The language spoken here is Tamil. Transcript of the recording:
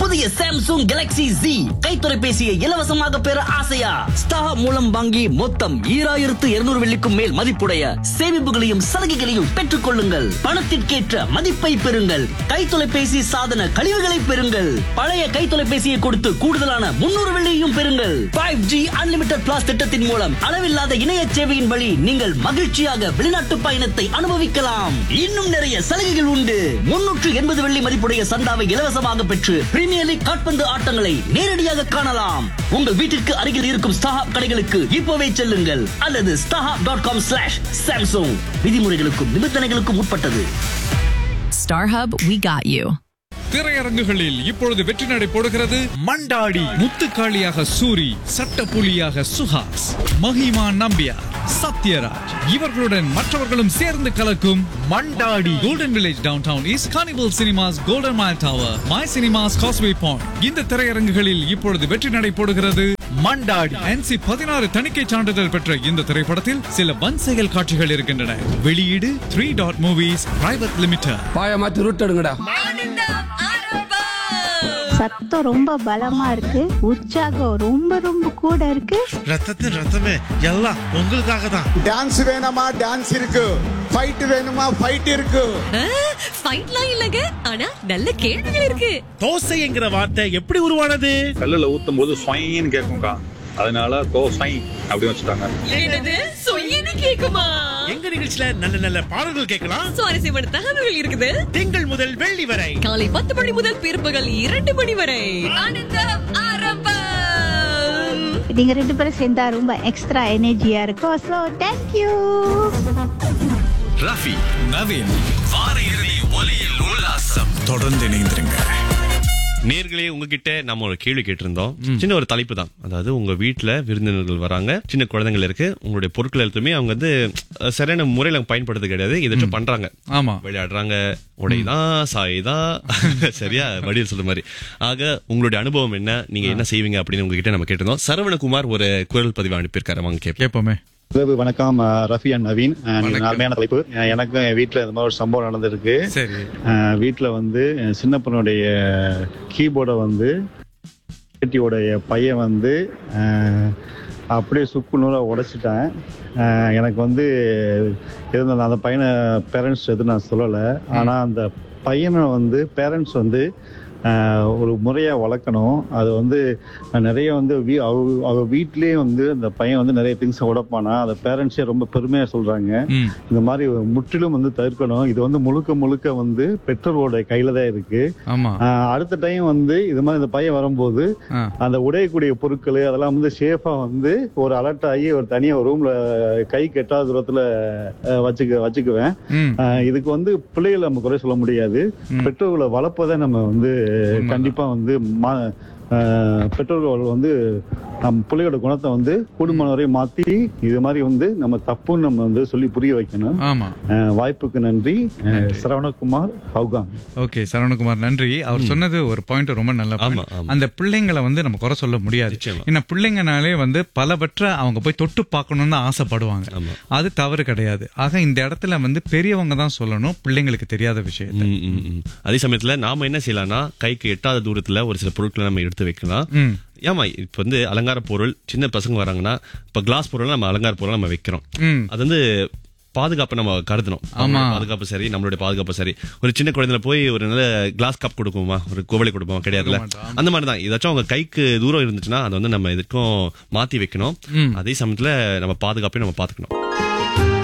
புதிய சாம்சங் கேலக்ஸி Z கை தொலைபேசியை இலவசமாக பெற ஆசையா ஸ்டார் மூலம் வாங்கி மொத்தம் ஈராயிரத்து இருநூறு வெள்ளிக்கும் மேல் மதிப்புடைய சேமிப்புகளையும் சலுகைகளையும் பெற்றுக் கொள்ளுங்கள் பணத்திற்கேற்ற மதிப்பை பெறுங்கள் கை தொலைபேசி சாதன கழிவுகளை பெறுங்கள் பழைய கை தொலைபேசியை கொடுத்து கூடுதலான முன்னூறு வெள்ளியையும் பெறுங்கள் ஃபைவ் ஜி அன்லிமிடெட் பிளாஸ் திட்டத்தின் மூலம் அளவில்லாத இணைய சேவையின் வழி நீங்கள் மகிழ்ச்சியாக வெளிநாட்டு பயணத்தை அனுபவிக்கலாம் இன்னும் நிறைய சலுகைகள் உண்டு முன்னூற்று எண்பது வெள்ளி மதிப்புடைய சந்தாவை இலவசமாக பெற்று பிரீமியர் லீக் காட்பந்து ஆட்டங்களை நேரடியாக காணலாம் உங்கள் வீட்டிற்கு அருகில் இருக்கும் ஸ்டாஹாப் கடைகளுக்கு இப்போவே செல்லுங்கள் அல்லது StarHub dot com slash Samsung விதிமுறைகளுக்கும் நிபந்தனைகளுக்கும் உட்பட்டது StarHub, we got you. திரையரங்குகளில் இப்பொழுது வெற்றி நடை போடுகிறது மண்டாடி முத்துக்காளியாக சூரி சட்டப்புலியாக சுஹாஸ் மஹிமா நம்பியார் சத்யராஜ் இவர்களுடன் மற்றவர்களும் சேர்ந்து கலக்கும் Mandaadi Golden Village downtown is Carnival Cinemas Golden Mile Tower My Cinemas Causeway Point இந்த திரையரங்குகளில் இப்பொழுது வெற்றி நடை போடுகிறது மண்டாடி என்சி பதினாறு தணிக்கை சான்றிதழ் பெற்ற இந்த திரைப்படத்தில் சில வன் செயல் காட்சிகள் இருக்கின்றன வெளியீடு three dot movies private limited பாய மாத்தி ரூட் எடுங்கடா சத்தம் ரொம்ப பலமா இருக்கு உற்சாகம் ரொம்ப ரொம்ப கூட இருக்கு ரத்தத்தின் ரத்தமே எல்லாம் உங்களுக்காக தான் டான்ஸ் வேணுமா டான்ஸ் இருக்கு ஃபைட் வேணுமா ஃபைட் இருக்கு ஃபைட்லாம் இல்லங்க ஆனா நல்ல கேள்விகள் இருக்கு தோசைங்கிற வார்த்தை எப்படி உருவானது கல்லுல ஊத்தும் போது சொயின்னு கேட்கும்க்கா அதனால கோ சொய் அப்படின்னு வச்சுட்டாங்க என்னது சொய்யன்னு கேக்குமா எங்க நிகழ்ச்சியில நல்ல நல்ல பாடல்கள் கேட்கலாம் சுவாரஸ்யமான தகவல்கள் இருக்குது திங்கள் முதல் வெள்ளி வரை காலை பத்து மணி முதல் பிற்பகல் இரண்டு மணி வரை ஆனந்தம் ஆரம்பம் நீங்க ரெண்டு பேரும் சேர்ந்தா ரொம்ப எக்ஸ்ட்ரா எனர்ஜியா இருக்கும் ஸோ தேங்க்யூ ரஃபி நவீன் வார இறுதி ஒலியில் உல்லாசம் தொடர்ந்து இணைந்திருங்க நேர்களே உங்ககிட்ட நம்ம ஒரு கேள்வி கேட்டிருந்தோம் சின்ன ஒரு தலைப்பு தான் அதாவது உங்க வீட்ல விருந்தினர்கள் வராங்க சின்ன குழந்தைகள் இருக்கு உங்களுடைய பொருட்கள் எல்லாத்தையுமே அவங்க வந்து அஹ், சரியான முறையில பயன்படுத்த கிடையாது ஏதாச்சும் பண்றாங்க ஆமா விளையாடுறாங்க உடைதான் சாய்தான் சரியா வடிவில் சொல்ற மாதிரி ஆக உங்களுடைய அனுபவம் என்ன நீங்க என்ன செய்வீங்க அப்படின்னு உங்ககிட்ட நம்ம கேட்டிருந்தோம் சரவணகுமார் ஒரு குரல் பதிவு அனுப்பியிருக்காரு வாங்க கேட்போம் கேட்போமே இரவு வணக்கம் அஹ், ரஃபி அண்ட் நவீன் அஹ், வணக்கம். அருமையான தலைப்பு அஹ், எனக்கும் என் வீட்டில் இந்த மாதிரி ஒரு சம்பவம் நடந்திருக்கு சரி வீட்டில் வந்து என் சின்ன பொண்ணுடைய கீபோர்டை வந்து பேட்டியோடைய பையன் வந்து அஹ், அப்படியே சுக்கு நூறாக உடைச்சிட்டேன் அஹ், எனக்கு வந்து இருந்த அந்த பையனை பேரண்ட்ஸ் எதுவும் நான் சொல்லலை ஆனால் அந்த பையனை வந்து பேரண்ட்ஸ் வந்து அஹ், ஒரு முறையாக வளர்க்கணும் அது வந்து நான் நிறைய வந்து வீ அவ அவ வீட்லேயே வந்து அந்த பையன் வந்து நிறைய திங்ஸை உடைப்பானா அந்த பேரண்ட்ஸே ரொம்ப பெருமையாக சொல்கிறாங்க ம் இந்த மாதிரி முற்றிலும் வந்து தவிர்க்கணும் இது வந்து முழுக்க முழுக்க வந்து பெற்றோரோட கையில தான் இருக்கு ஆமா ஆஹ் அடுத்த டைம் வந்து இது மாதிரி இந்த பையன் வரும்போது ஆ. அந்த உடையக்கூடிய பொருட்கள் அதெல்லாம் வந்து சேஃபா வந்து ஒரு அலர்ட் ஆகி ஒரு தனியா ஒரு ரூம்ல கை கெட்டாத தூரத்துல ஆஹ் வச்சுக்க வச்சுக்குவேன் ம் ஆஹ் இதுக்கு வந்து பிள்ளைகளை நம்ம குறை சொல்ல முடியாது பெற்றோர்களை வளர்ப்பதை நம்ம வந்து கண்டிப்பா வந்து மா ஆஹ் பெற்றோர்கள் வந்து நம்ம பிள்ளையோட குணத்தை வந்து குடும்பம் வரை மாத்தி இது மாதிரி வந்து நம்ம தப்புன்னு நம்ம வந்து சொல்லி புரிய வைக்கணும் ஆமா ஆஹ் வாய்ப்புக்கு நன்றி ஆஹ் சரவணகுமார் ஹவுகாங் ஓகே சரவணகுமார் நன்றி அவர் சொன்னது ஒரு பாயிண்ட் ரொம்ப நல்ல point. ஆமா, ஆமா. அந்த பிள்ளைங்களை வந்து நம்ம குறை சொல்ல முடியாது நிச்சயமா. ஏன்னா பிள்ளைங்கனாலே வந்து பலவற்றை அவங்க போய் தொட்டு பார்க்கணும்னு தான் ஆசைப்படுவாங்க ஆமா. அது தவறு கிடையாது ஆக இந்த இடத்துல வந்து பெரியவங்க தான் சொல்லணும் பிள்ளைங்களுக்கு தெரியாத விஷயத்தை ம், ம், ம். அதே சமயத்துல நாம என்ன செய்யலாம்னா கைக்கு எட்டாத தூரத்துல ஒரு சில பொருட்களை நம்ம எடுத்து வைக்கலாம் ம் ஏமா இப்ப வந்து அலங்கார பொருள் சின்ன பசங்க வராங்கன்னா இப்ப கிளாஸ் பொருள் நம்ம அலங்கார பொருள் நம்ம வைக்கிறோம் ம் அது வந்து பாதுகாப்பை நம்ம கருதணும் அவங்களோட பாதுகாப்பு சரி நம்மளுடைய பாதுகாப்பு சரி ஒரு சின்ன குழந்தைல போய் ஒரு நல்ல கிளாஸ் கப் கொடுக்குமா ஒரு குவளை கொடுப்போமா கிடையாதுல்ல அந்த மாதிரி தான் ஏதாச்சும் அவங்க கைக்கு தூரம் இருந்துச்சுன்னா அதை வந்து நம்ம எதுக்கும் மாத்தி வைக்கணும் ம். அதே சமயத்துல நம்ம பாதுகாப்பையும் நம்ம பாத்துக்கணும்